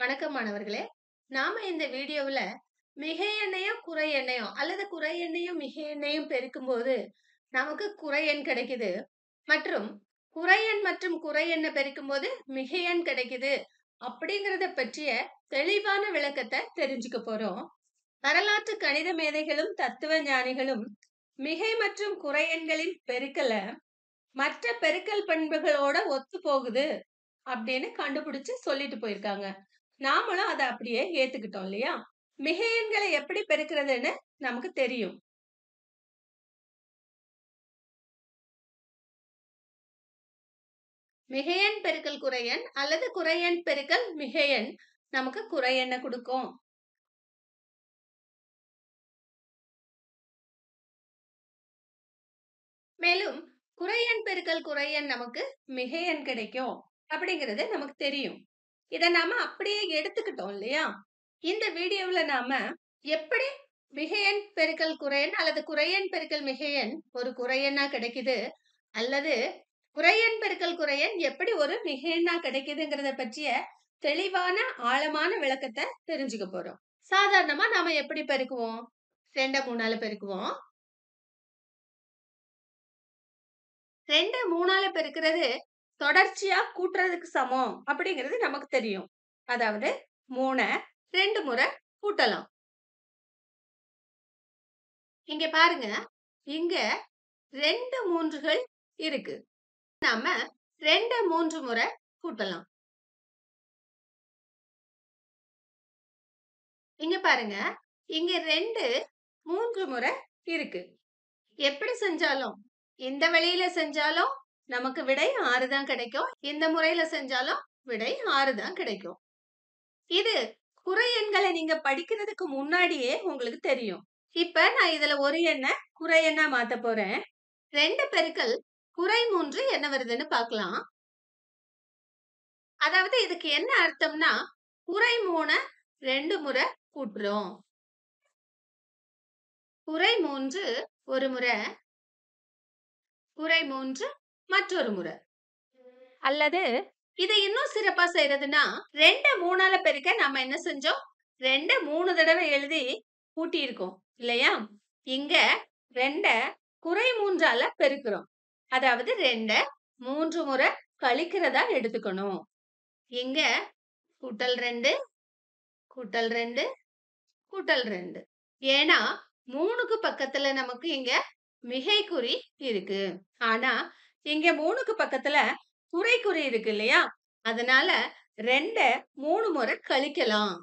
வணக்கம் மாணவர்களே நாம இந்த வீடியோவுல மிகை எண்ணையும் குறை எண்ணையும் அல்லது குறை எண்ணையும் மிகை எண்ணையும் பெருக்கும்போது நமக்கு குறை எண் கிடைக்குது மற்றும் குறை எண் மற்றும் குறை எண்ணை பெருக்கும்போது மிகை எண் கிடைக்குது அப்படிங்கறத பற்றிய தெளிவான விளக்கத்தை தெரிஞ்சுக்க போறோம் வரலாற்று கணித மேதைகளும் தத்துவ ஞானிகளும் மிகை மற்றும் குறை எண்களின் பெருக்கலை மற்ற பெருக்கல் பண்புகளோட ஒத்து போகுது அப்படின்னு கண்டுபிடிச்சு சொல்லிட்டு போயிருக்காங்க நாமளும் அதை அப்படியே ஏத்துக்கிட்டோம் இல்லையா மிகை எண்களை எப்படி பெருக்கிறதுன்னு நமக்கு தெரியும் மிகையன் பெருக்கல் குறையன் அல்லது குறையன் பெருக்கல் மிகையன் நமக்கு குறையெண்ண கொடுக்கும் மேலும் குறையன் பெருக்கல் குறையன் நமக்கு மிகையன் கிடைக்கும் அப்படிங்கிறது நமக்கு தெரியும் இதை நாம அப்படியே எடுத்துக்கிட்டோம் இல்லையா இந்த வீடியோவுல நாம எப்படி மிகையன் பெருக்கல் குறையன் அல்லது குறையன் பெருக்கல் மிகையன் ஒரு குறையனா கிடைக்குது அல்லது குறையன் பெருக்கல் குறையன் எப்படி ஒரு மிகையனா கிடைக்குதுங்கிறத பற்றிய தெளிவான ஆழமான விளக்கத்தை தெரிஞ்சுக்க போறோம் சாதாரணமா நாம எப்படி பெருக்குவோம் ரெண்ட மூணால பெருக்குவோம் ரெண்ட மூணால பெருக்கிறது தொடர்ச்சியா கூட்டுறதுக்கு சமம் அப்படிங்கிறது நமக்கு தெரியும் அதாவது மூணை ரெண்டு முறை கூட்டலாம் இங்க பாருங்க இங்க ரெண்டு மூன்றுகள் இருக்கு நாம ரெண்டு மூன்று முறை கூட்டலாம் இங்க பாருங்க இங்க ரெண்டு மூன்று முறை இருக்கு எப்படி செஞ்சாலும் இந்த வழியில செஞ்சாலும் நமக்கு விடை ஆறு தான் கிடைக்கும் இந்த முறையில செஞ்சாலும் விடை ஆறு தான் கிடைக்கும் இது குறை எண்களை நீங்க படிக்கிறதுக்கு முன்னாடியே உங்களுக்கு தெரியும் இப்ப நான் இதுல ஒரு எண்ணை குறை எண்ணா மாத்த போறேன் ரெண்டு பெருக்கல் குறை மூன்று என்ன வருதுன்னு பார்க்கலாம் அதாவது இதுக்கு என்ன அர்த்தம்னா குறை மூணு ரெண்டு முறை கூட்டுறோம் குறை மூன்று ஒரு முறை குறை மூன்று மற்றொரு முறை அல்லது இதை இன்னும் சிறப்பா செய்யறதுன்னா ரெண்ட மூணால பெருக்க நம்ம என்ன செஞ்சோம் ரெண்ட மூணு தடவை எழுதி கூட்டி இருக்கோம் இல்லையா இங்க ரெண்ட குறை மூன்றால பெருக்கிறோம் அதாவது ரெண்ட மூன்று முறை கழிக்கிறதா எடுத்துக்கணும் இங்க கூட்டல் ரெண்டு கூட்டல் ரெண்டு கூட்டல் ரெண்டு ஏன்னா மூணுக்கு பக்கத்துல நமக்கு இங்க மிகை குறி இருக்கு ஆனா இங்க மூணுக்கு பக்கத்துல குறை குறி இருக்கு இல்லையா அதனால ரெண்ட மூணு முறை கழிக்கலாம்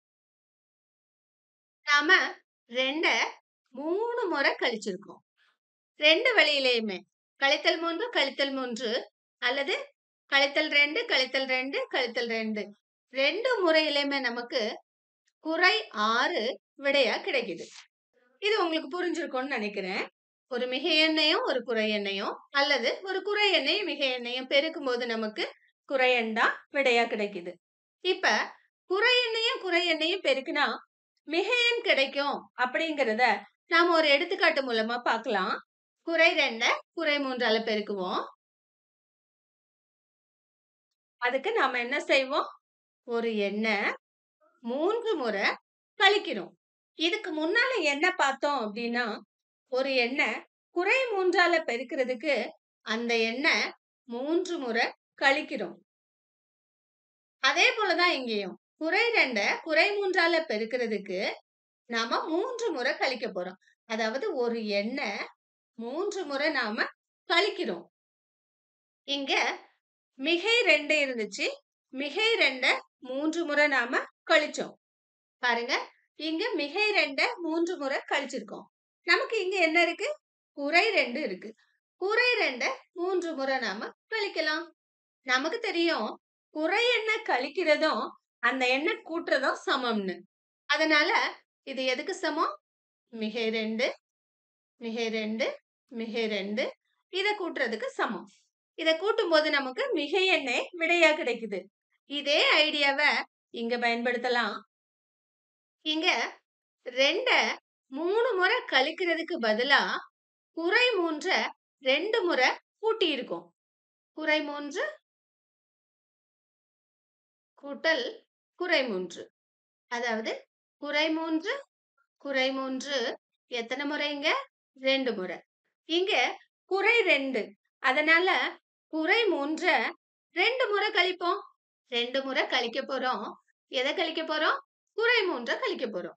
நாம ரெண்ட மூணு முறை கழிச்சிருக்கோம் ரெண்டு வழியிலையுமே கழித்தல் மூன்று கழித்தல் மூன்று அல்லது கழித்தல் ரெண்டு கழித்தல் ரெண்டு கழித்தல் ரெண்டு ரெண்டு முறையிலுமே நமக்கு குறை ஆறு விடையா கிடைக்குது இது உங்களுக்கு புரிஞ்சிருக்கும்னு நினைக்கிறேன் ஒரு மிகை எண்ணையும் ஒரு குறை எண்ணையும் அல்லது ஒரு குறை எண்ணையும் மிகை எண்ணையும் பெருக்கும் போது நமக்கு குறை எண்ணா விடையா கிடைக்குது இப்ப குறை எண்ணையும் குறை எண்ணையும் பெருக்குனா மிகை எண் கிடைக்கும் அப்படிங்கிறத நாம ஒரு எடுத்துக்காட்டு மூலமா பார்க்கலாம் குறை ரெண்ட குறை மூன்றால பெருக்குவோம் அதுக்கு நாம என்ன செய்வோம் ஒரு எண்ணை மூன்று முறை கழிக்கிறோம் இதுக்கு முன்னால என்ன பார்த்தோம் அப்படின்னா ஒரு எண்ணெய் குறை மூன்றால பெருக்கிறதுக்கு அந்த எண்ணெய் மூன்று முறை கழிக்கிறோம் அதே போலதான் இங்கேயும் குறை ரெண்ட குறை மூன்றால பெருக்கிறதுக்கு நாம மூன்று முறை கழிக்க போறோம் அதாவது ஒரு எண்ணெய் மூன்று முறை நாம கழிக்கிறோம் இங்க மிகை ரெண்டு இருந்துச்சு மிகை ரெண்ட மூன்று முறை நாம கழிச்சோம் பாருங்க இங்க மிகை ரெண்ட மூன்று முறை கழிச்சிருக்கோம் நமக்கு இங்க என்ன இருக்கு குறை ரெண்டு இருக்கு குறை ரெண்ட மூன்று முறை நாம கழிக்கலாம் நமக்கு தெரியும் குறை எண்ணெய் கழிக்கிறதும் அந்த எண்ணெய் கூட்டுறதும் சமம்னு அதனால இது எதுக்கு சமம் மிகை ரெண்டு மிகை ரெண்டு மிகை ரெண்டு இதை கூட்டுறதுக்கு சமம் இதை கூட்டும் போது நமக்கு மிகை எண்ணெய் விடையா கிடைக்குது இதே ஐடியாவை இங்க பயன்படுத்தலாம் இங்க ரெண்ட மூணு முறை கழிக்கிறதுக்கு பதிலா குறை மூன்ற ரெண்டு முறை கூட்டி இருக்கும் குறை மூன்று கூட்டல் குறை மூன்று அதாவது குறை மூன்று குறை மூன்று எத்தனை முறைங்க ரெண்டு முறை இங்க குறை ரெண்டு அதனால குறை மூன்ற ரெண்டு முறை கழிப்போம் ரெண்டு முறை கழிக்க போறோம் எதை கழிக்க போறோம் குறை மூன்ற கழிக்க போறோம்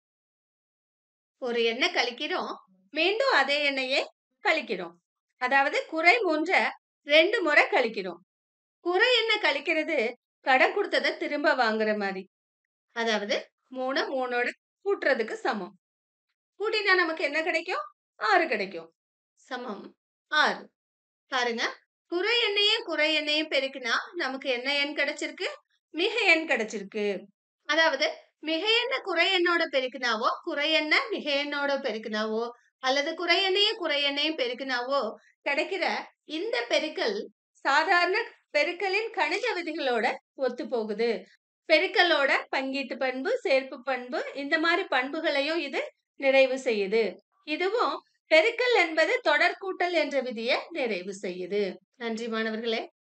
ஒரு எண்ணெய் கழிக்கிறோம் மீண்டும் அதே எண்ணெயே கழிக்கிறோம் அதாவது குறை மூன்ற ரெண்டு முறை கழிக்கிறோம் குறை எண்ணெய் கழிக்கிறது கடன் கொடுத்ததை திரும்ப வாங்குற மாதிரி அதாவது மூணு மூணோட கூட்டுறதுக்கு சமம் கூட்டினா நமக்கு என்ன கிடைக்கும் ஆறு கிடைக்கும் சமம் ஆறு பாருங்க குறை எண்ணையும் குறை எண்ணையும் பெருக்கினா நமக்கு என்ன எண் கிடைச்சிருக்கு மிக எண் கிடைச்சிருக்கு அதாவது மிக எண்ண குறை எண்ணோட பெருக்கினாவோ குறை எண்ண மிக எண்ணோட பெருக்கினாவோ அல்லது குறை எண்ணையும் குறை எண்ணையும் பெருக்கினாவோ கிடைக்கிற இந்த பெருக்கல் சாதாரண பெருக்கலின் கணித விதிகளோட ஒத்து போகுது பெருக்கலோட பங்கீட்டு பண்பு சேர்ப்பு பண்பு இந்த மாதிரி பண்புகளையும் இது நிறைவு செய்யுது இதுவும் பெருக்கல் என்பது தொடர் கூட்டல் என்ற விதியை நிறைவு செய்யுது நன்றி மாணவர்களே